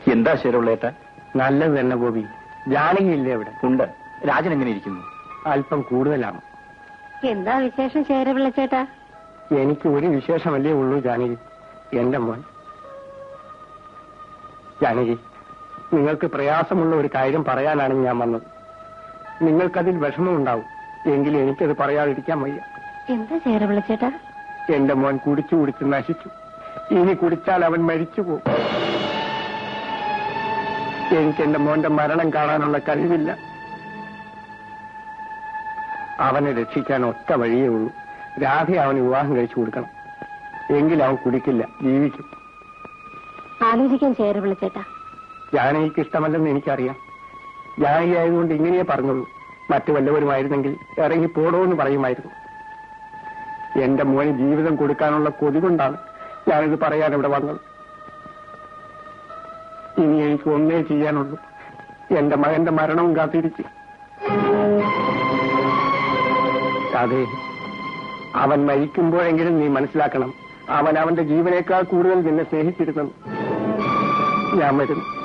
എന്താ ശരിയുള്ളേട്ട നല്ലത് തന്നെ ഗോപി ജാനകിയില്ലേ ഇവിടെ ഉണ്ട് രാജൻ എങ്ങനെ ഇരിക്കുന്നു അല്പം കൂടുതലാണ് എന്താ വിശേഷം ശേരപിള്ള ചേട്ടാ എനിക്ക് ഒരു വിശേഷമല്ലേ ഉള്ളൂ ജാനകി എന്റെ മോൻ ജാനകി നിങ്ങൾക്ക് പ്രയാസമുള്ള ഒരു കാര്യം പറയാനാണ് ഞാൻ വന്നത് നിങ്ങൾക്കതിൽ വിഷമമുണ്ടാവും എങ്കിലും എനിക്കത് പറയാതിരിക്കാൻ വയ്യ എന്താ ശേരപിള്ള ചേട്ടാ എന്റെ മോൻ കുടിച്ചു കുടിച്ച് നശിച്ചു ഇനി കുടിച്ചാൽ അവൻ മരിച്ചു പോകും എനിക്ക് എന്റെ മോന്റെ മരണം കാണാനുള്ള കഴിവില്ല അവനെ രക്ഷിക്കാൻ ഒറ്റ വഴിയേ ഉള്ളൂ രാധ അവന് വിവാഹം കഴിച്ചു കൊടുക്കണം എങ്കിൽ അവൻ കുടിക്കില്ല ജീവിക്കും ആലോചിക്കാൻ ശേരപിള്ള ചേട്ടാ ജാനകിക്ക് ഇഷ്ടമല്ലെന്ന് എനിക്കറിയാം ജാനകി ആയതുകൊണ്ട് ഇങ്ങനെയേ പറഞ്ഞുള്ളൂ മറ്റു വല്ലവരുമായിരുന്നെങ്കിൽ ഇറങ്ങി പോടോന്ന് പറയുമായിരുന്നു എന്റെ മോന് ജീവിതം കൊടുക്കാനുള്ള കൊതി കൊണ്ടാണ് ഞാനിത് പറയാൻ ഇവിടെ വന്നത് ഇനി എനിക്ക് ഒന്നേ ചെയ്യാനുള്ളൂ എന്റെ മകന്റെ മരണവും കാത്തിരിക്കും അതെ അവൻ മരിക്കുമ്പോഴെങ്കിലും നീ മനസ്സിലാക്കണം അവൻ അവന്റെ ജീവനേക്കാൾ കൂടുതൽ നിന്നെ സ്നേഹിച്ചിരുന്നു ഞാൻ വരുന്നു